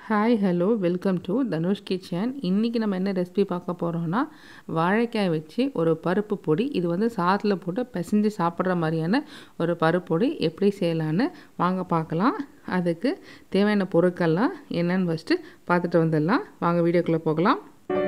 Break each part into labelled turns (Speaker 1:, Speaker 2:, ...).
Speaker 1: hi hello welcome to Dhanush kitchen இன்றைக்கி நம்ம என்ன ரெசிபி பார்க்க போகிறோம்னா வாழைக்காய் வச்சு ஒரு பருப்பு பொடி இது வந்து சாதத்தில் போட்டு பிசைஞ்சு சாப்பிட்ற மாதிரியான ஒரு பருப்பு பொடி எப்படி செய்யலான்னு வாங்க பார்க்கலாம் அதுக்கு தேவையான பொருட்கள்லாம் என்னென்னு ஃபஸ்ட்டு பார்த்துட்டு வந்துடலாம் வாங்க வீடியோக்குள்ளே போகலாம்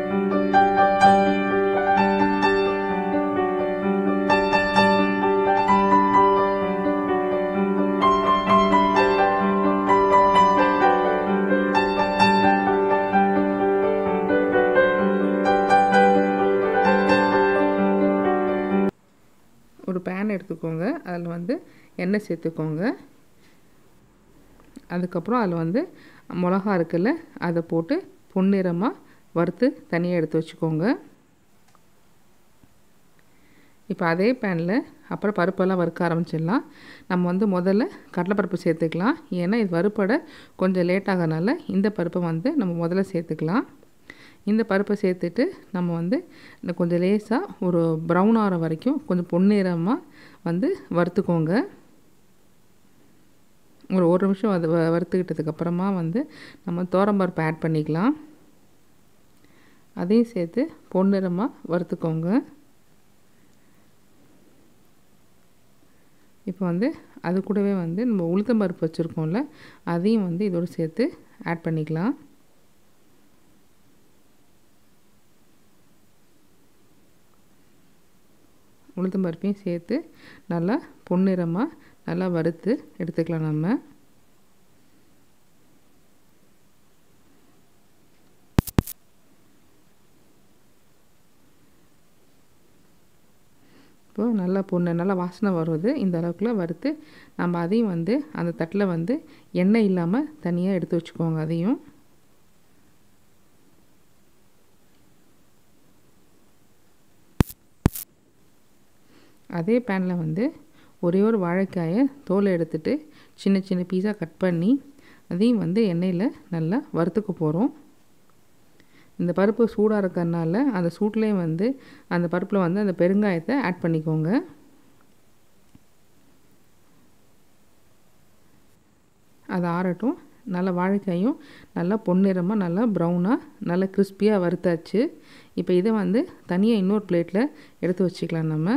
Speaker 1: ஒரு பேன் எடுத்துக்கோங்க அதில் வந்து எண்ணெய் சேர்த்துக்கோங்க அதுக்கப்புறம் அதில் வந்து மிளகா இருக்குல்ல அதை போட்டு பொன்னிறமாக வறுத்து தனியாக எடுத்து வச்சுக்கோங்க இப்போ அதே பேனில் அப்புறம் பருப்பெல்லாம் வறுக்க ஆரம்பிச்சிடலாம் நம்ம வந்து முதல்ல கடலைப்பருப்பு சேர்த்துக்கலாம் ஏன்னா இது வறுப்பட கொஞ்சம் லேட் ஆகிறனால இந்த பருப்பை வந்து நம்ம முதல்ல சேர்த்துக்கலாம் இந்த பருப்பை சேர்த்துட்டு நம்ம வந்து இந்த கொஞ்சம் லேசாக ஒரு ப்ரௌன் ஆகிற வரைக்கும் கொஞ்சம் பொன்னிறமாக வந்து வறுத்துக்கோங்க ஒரு ஒரு நிமிஷம் அது வறுத்துக்கிட்டதுக்கப்புறமா வந்து நம்ம தோரம்பருப்பு ஆட் பண்ணிக்கலாம் அதையும் சேர்த்து பொன்னிறமாக வறுத்துக்கோங்க இப்போ வந்து அது கூடவே வந்து நம்ம உளுத்தம்பருப்பு வச்சுருக்கோம்ல அதையும் வந்து இதோடு சேர்த்து ஆட் பண்ணிக்கலாம் உளுத்தம் பருப்பையும் சேர்த்து நல்லா பொன்னிறமாக நல்லா வறுத்து எடுத்துக்கலாம் நம்ம இப்போது நல்லா பொண்ணு நல்லா வாசனை வருது இந்த அளவுக்குலாம் வறுத்து நம்ம அதையும் வந்து அந்த தட்டில் வந்து எண்ணெய் இல்லாமல் தனியாக எடுத்து வச்சுக்கோங்க அதையும் அதே பேனில் வந்து ஒரே ஒரு வாழைக்காயை தோலை எடுத்துட்டு சின்ன சின்ன பீஸாக கட் பண்ணி அதையும் வந்து எண்ணெயில் நல்லா வறுத்துக்க போகிறோம் இந்த பருப்பு சூடாக இருக்கிறதுனால அந்த சூட்லேயே வந்து அந்த பருப்பில் வந்து அந்த பெருங்காயத்தை ஆட் பண்ணிக்கோங்க அது ஆறட்டும் நல்லா வாழைக்காயும் நல்லா பொன்னிறமாக நல்லா ப்ரௌனாக நல்லா கிறிஸ்பியாக வறுத்தாச்சு இப்போ இதை வந்து தனியாக இன்னொரு பிளேட்டில் எடுத்து வச்சுக்கலாம் நம்ம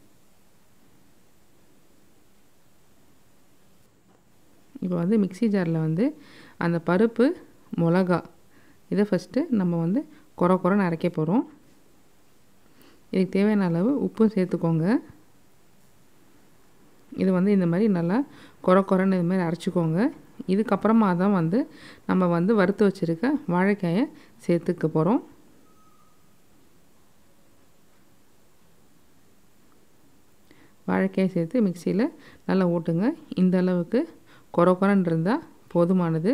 Speaker 1: இப்போ வந்து மிக்சி ஜாரில் வந்து அந்த பருப்பு மிளகா இதை ஃபஸ்ட்டு நம்ம வந்து குறை குறைன்னு அரைக்க போகிறோம் இதுக்கு தேவையான அளவு உப்பும் சேர்த்துக்கோங்க இது வந்து இந்த மாதிரி நல்லா குறை குறைன்னு இது மாதிரி அரைச்சிக்கோங்க இதுக்கப்புறமா தான் வந்து நம்ம வந்து வறுத்து வச்சுருக்க வாழைக்காயை சேர்த்துக்க போகிறோம் வாழைக்காயை சேர்த்து மிக்சியில் நல்லா ஊட்டுங்க இந்த அளவுக்கு குறை குறைன்னு இருந்தால் போதுமானது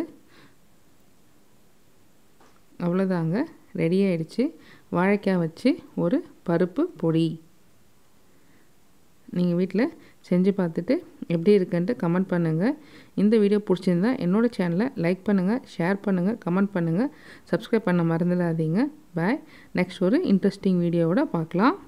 Speaker 1: அவ்வளோதாங்க ரெடி ஆகிடுச்சு வாழைக்காய் வச்சு ஒரு பருப்பு பொடி நீங்கள் வீட்டில் செஞ்சு பார்த்துட்டு எப்படி இருக்குன்ட்டு கமெண்ட் பண்ணுங்கள் இந்த வீடியோ பிடிச்சிருந்தா என்னோடய சேனலை லைக் பண்ணுங்கள் ஷேர் பண்ணுங்கள் கமெண்ட் பண்ணுங்கள் சப்ஸ்கிரைப் பண்ண மறந்துடாதீங்க பாய் நெக்ஸ்ட் ஒரு இன்ட்ரெஸ்டிங் வீடியோவோட பார்க்கலாம்